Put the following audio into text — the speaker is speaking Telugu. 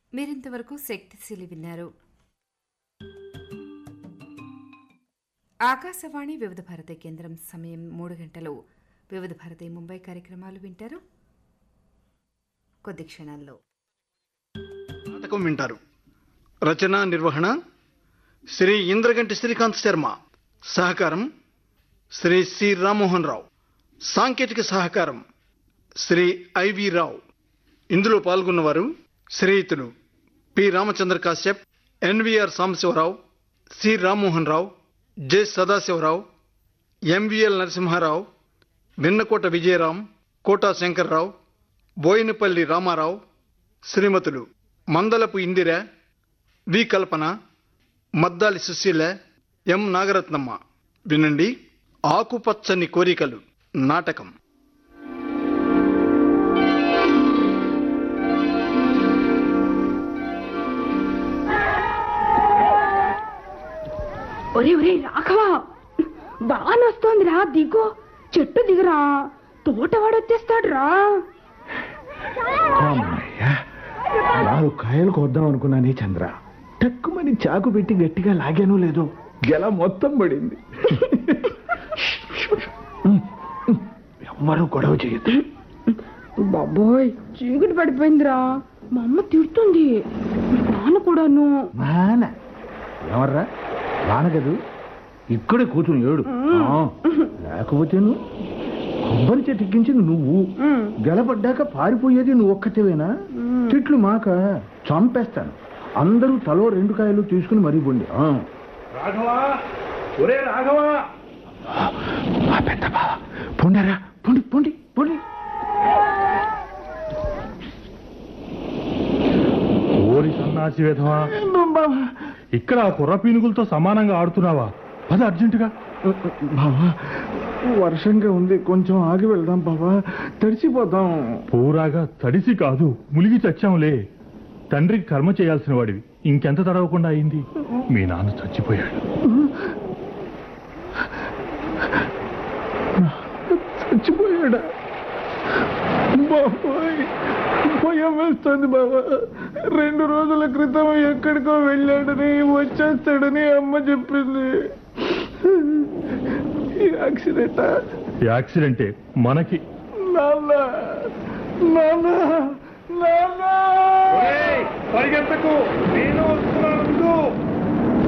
మీరింతవరకు శక్తిశీలి విన్నారు ఆకాశవాణి వివిధ భారతి కేంద్రం సమయం మూడు గంటలు వివిధ భారతి ముంబై కార్యక్రమాలు వింటారు కొద్ది క్షణాల్లో నాటకం వింటారు రచన నిర్వహణ శ్రీ ఇంద్రగంటి శ్రీకాంత్ శర్మ సహకారం శ్రీ సి రామ్మోహన్ రావు సాంకేతిక సహకారం శ్రీ ఐవి రావు ఇందులో పాల్గొన్నవారు శ్రీయుతులు P Ramachandra Kashyap N V R Sambasiva Rao C Rammohan Rao J Sadasiva Rao M V L Narasimha Rao Vinnakota Vijayaram Kota Shankar Rao Boinapalli Rama Rao శ్రీమతులు మందలపు ఇందిర వి కల్పన మద్దాలి సుశీల ఎం నాగరత్నమ్మ వినండి ఆకుపచ్చని కోరికలు నాటకం ఒరే ఒరే రాఘవా బాగా వస్తోందిరా దిగు చెట్టు దిగురా తోటవాడు వచ్చేస్తాడు రా అమ్మయ్యా నాలుగు కాయలు కొద్దాం అనుకున్నానే చంద్ర టక్కుమని చాకు పెట్టి గట్టిగా లాగాను లేదు గెల మొత్తం పడింది ఎవ్వరూ గొడవ చేయొద్దు బాబోయ్ చీకటి పడిపోయిందిరా మా అమ్మ తిడుతుంది మీ నాన్న కూడాను నాన్న ఎవర్రా నాన్నగదు ఇక్కడే కూర్చుని ఏడు ఆ, లేకపోతే నువ్వు కొబ్బరి చెట్టు ఎక్కించింది నువ్వు ఉమ్, గెలపడ్డాక పారిపోయేది నువ్వు ఒక్కతేవేనా తిట్లు మాక చంపేస్తాను అందరూ తలో రెండు కాయలు తీసుకుని మరీ పొండి రాఘవా ఒరే రాఘవా పెద్ద బావ పొండారా పొండి పొండి పొండి ఓరి సన్నాసి విధవా ఇక్కడ ఆ కుర్ర పీనుగులతో సమానంగా ఆడుతున్నావా పద అర్జెంటుగా బావా వర్షంగా ఉంది కొంచెం ఆగి వెళ్దాం బావా తడిసిపోతాం పూరాగా తడిసి కాదు ములిగి చచ్చాంలే తండ్రికి కర్మ చేయాల్సిన వాడివి ఇంకెంత తడవకుండా అయింది మీ నాన్న చచ్చిపోయాడు చచ్చిపోయాడా బాబాయ్ భయం వేస్తుంది బాబా రెండు రోజుల క్రితం ఎక్కడికో వెళ్ళాడని వచ్చేస్తాడని అమ్మ చెప్పింది ఈ యాక్సిడెంట్ యాక్సిడెంటే మనకి నాన్న నాన్న నాన్న పరిగెత్తకు నేను వస్తున్నాను